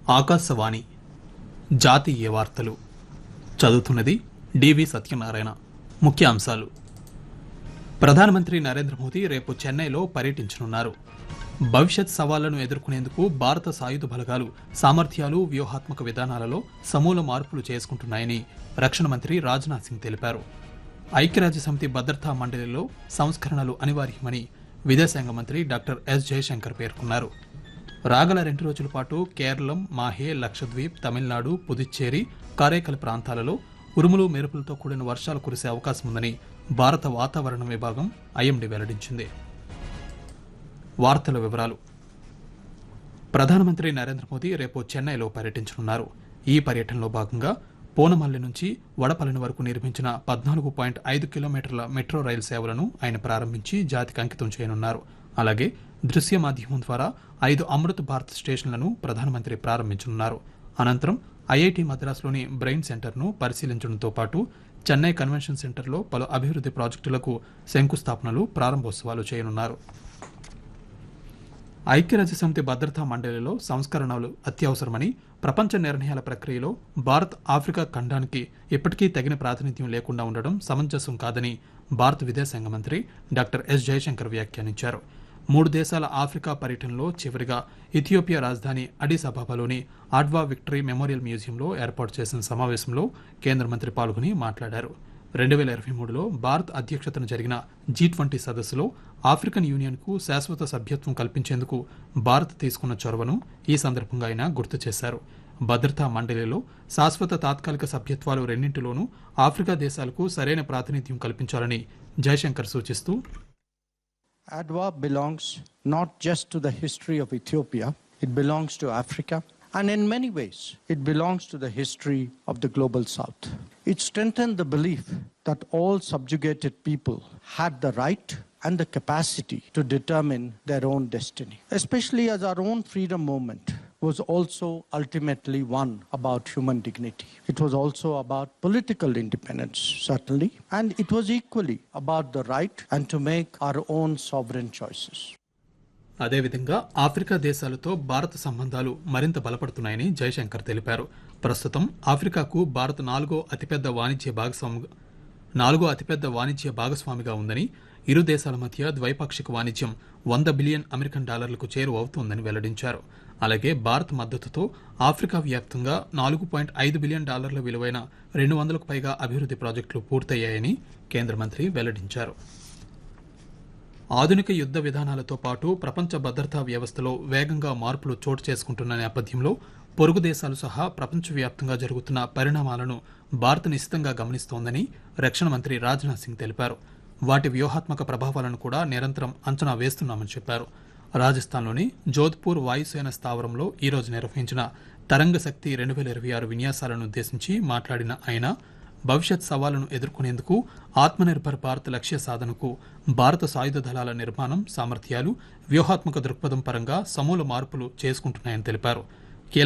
ఆకాశవాణి జాతీయ వార్తలు చదువుతున్నది డివి సత్యనారాయణ ముఖ్యాంశాలు ప్రధానమంత్రి నరేంద్ర మోదీ రేపు చెన్నైలో పర్యటించనున్నారు భవిష్యత్ సవాళ్లను ఎదుర్కొనేందుకు భారత సాయుధ బలగాలు సామర్థ్యాలు వ్యూహాత్మక విధానాలలో సమూల మార్పులు చేసుకుంటున్నాయని రక్షణ మంత్రి రాజ్నాథ్ సింగ్ తెలిపారు ఐక్యరాజ్య సమితి భద్రతా మండలిలో సంస్కరణలు అనివార్యమని విదేశాంగ మంత్రి డాక్టర్ ఎస్ జయశంకర్ పేర్కొన్నారు రాగల రెండు రోజుల పాటు కేరళం మాహే లక్షద్వీప్ తమిళనాడు పుదుచ్చేరి కారైకల్ ప్రాంతాలలో ఉరుములు మెరుపులతో కూడిన వర్షాలు కురిసే అవకాశం ఉందని భారత వాతావరణ విభాగం ఐఎండీ వెల్లడించింది వార్తల వివరాలు ప్రధానమంత్రి నరేంద్ర మోదీ రేపు చెన్నైలో పర్యటించనున్నారు ఈ పర్యటనలో భాగంగా పూనమల్లి నుంచి వడపల్లిని వరకు నిర్మించిన పద్నాలుగు పాయింట్ ఐదు కిలోమీటర్ల మెట్రో రైలు సేవలను ఆయన ప్రారంభించి జాతికి అంకితం చేయనున్నారు అలాగే దృశ్య మాధ్యమం ద్వారా ఐదు అమృత్ భారత్ స్టేషన్లను ప్రధానమంత్రి ప్రారంభించనున్నారు అనంతరం ఐఐటి మద్రాసులోని బ్రెయిన్ సెంటర్ను పరిశీలించడంతో పాటు చెన్నై కన్వెన్షన్ సెంటర్లో పలు అభివృద్ధి ప్రాజెక్టులకు శంకుస్థాపనలు ప్రారంభోత్సవాలు చేయనున్నారు ఐక్యరాజ్య సమితి భద్రతా మండలిలో సంస్కరణలు అత్యవసరమని ప్రపంచ నిర్ణయాల ప్రక్రియలో భారత్ ఆఫ్రికా ఖండానికి ఇప్పటికీ తగిన ప్రాతినిధ్యం లేకుండా ఉండడం సమంజసం కాదని భారత విదేశాంగ మంత్రి డాక్టర్ ఎస్ జయశంకర్ వ్యాఖ్యానించారు మూడు దేశాల ఆఫ్రికా పర్యటనలో చివరిగా ఇథియోపియా రాజధాని అడిస్ అబాబాలోని ఆడ్వా విక్టరీ మెమోరియల్ మ్యూజియంలో ఏర్పాటు చేసిన సమావేశంలో కేంద్ర మంత్రి పాల్గొని మాట్లాడారు రెండు వేల ఇరవై మూడులో భారత్ అధ్యక్షతన జరిగిన జీ ట్వంటీ సదస్సులో ఆఫ్రికన్ యూనియన్కు శాశ్వత సభ్యత్వం కల్పించేందుకు భారత్ తీసుకున్న చొరవను ఈ సందర్భంగా ఆయన గుర్తు చేశారు భద్రతా మండలిలో శాశ్వత తాత్కాలిక సభ్యత్వాలు రెండింటిలోనూ ఆఫ్రికా దేశాలకు సరైన ప్రాతినిధ్యం కల్పించాలని జయశంకర్ సూచిస్తూ Adwa belongs not just to the history of Ethiopia, it belongs to Africa, and in many ways, it belongs to the history of the global south. It strengthened the belief that all subjugated people had the right and the capacity to determine their own destiny, especially as our own freedom movement was also ultimately one about human dignity. It was also about political independence, certainly, and it was equally about the right and to make our own sovereign choices. అదేవిధంగా Africa దేశాలతో భారత సంబంధాలు మరింత బలపడుతున్నాయని జయశంకర్ తెలిపారు ప్రస్తుతం ఆఫ్రికాకు భారత్ నాలుగో అతిపెద్ద వాణిజ్య భాగస్వామి నాలుగో అతిపెద్ద వాణిజ్య భాగస్వామిగా ఉందని ఇరు దేశాల మధ్య ద్వైపాక్షిక వాణిజ్యం వంద బిలియన్ అమెరికన్ డాలర్లకు చేరువవుతోందని వెల్లడించారు అలాగే భారత్ మద్దతుతో ఆఫ్రికా వ్యాప్తంగా నాలుగు పాయింట్ ఐదు బిలియన్ డాలర్ల విలువైన రెండు వందలకు పైగా అభివృద్ధి ప్రాజెక్టులు పూర్తయ్యాయని కేంద్ర మంత్రి వెల్లడించారు ఆధునిక యుద్ధ విధానాలతో పాటు ప్రపంచ భద్రతా వ్యవస్థలో వేగంగా మార్పులు చోటు చేసుకుంటున్న నేపథ్యంలో పొరుగు దేశాలు సహా ప్రపంచవ్యాప్తంగా జరుగుతున్న పరిణామాలను భారత్ నిశితంగా గమనిస్తోందని రక్షణ మంత్రి రాజ్నాథ్ సింగ్ తెలిపారు వాటి వ్యూహాత్మక ప్రభావాలను కూడా నిరంతరం అంచనా వేస్తున్నామని చెప్పారు రాజస్థాన్లోని జోధ్పూర్ వాయుసేన స్థావరంలో ఈరోజు నిర్వహించిన తరంగ శక్తి రెండు వేల ఇరవై ఆరు విన్యాసాలను ఉద్దేశించి మాట్లాడిన ఆయన భవిష్యత్ సవాళ్లను ఎదుర్కొనేందుకు ఆత్మనిర్భర్ భారత్ లక్ష్య సాధనకు భారత సాయుధ దళాల నిర్మాణం సామర్థ్యాలు వ్యూహాత్మక దృక్పథం పరంగా సమూల మార్పులు చేసుకుంటున్నాయని తెలిపారు